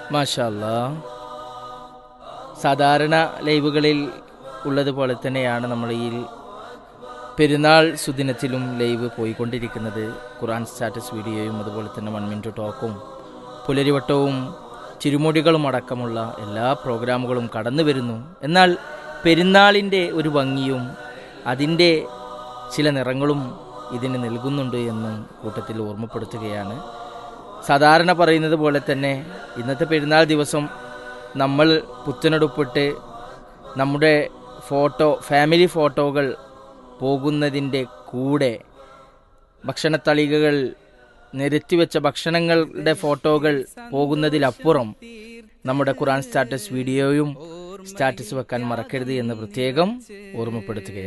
മാഷല്ല സാധാരണ ലൈവുകളിൽ ഉള്ളതുപോലെ തന്നെയാണ് നമ്മൾ ഈ പെരുന്നാൾ സുദിനത്തിലും ലൈവ് പോയിക്കൊണ്ടിരിക്കുന്നത് ഖുറാൻ സ്റ്റാറ്റസ് വീഡിയോയും അതുപോലെ തന്നെ വൺ മിനിറ്റ് ടോക്കും പുലരിവട്ടവും ചിരുമുടികളും അടക്കമുള്ള എല്ലാ പ്രോഗ്രാമുകളും കടന്നു വരുന്നു എന്നാൽ പെരുന്നാളിൻ്റെ ഒരു ഭംഗിയും അതിൻ്റെ ചില നിറങ്ങളും ഇതിന് നൽകുന്നുണ്ട് എന്നും കൂട്ടത്തിൽ ഓർമ്മപ്പെടുത്തുകയാണ് സാധാരണ പറയുന്നത് പോലെ തന്നെ ഇന്നത്തെ പെരുന്നാൾ ദിവസം നമ്മൾ പുത്തനെടുപ്പിട്ട് നമ്മുടെ ഫോട്ടോ ഫാമിലി ഫോട്ടോകൾ പോകുന്നതിൻ്റെ കൂടെ ഭക്ഷണത്തളികകൾ നിരത്തിവെച്ച ഭക്ഷണങ്ങളുടെ ഫോട്ടോകൾ പോകുന്നതിലപ്പുറം നമ്മുടെ ഖുറാൻ സ്റ്റാറ്റസ് വീഡിയോയും സ്റ്റാറ്റസ് വെക്കാൻ മറക്കരുത് എന്ന് പ്രത്യേകം ഓർമ്മപ്പെടുത്തുകയാണ്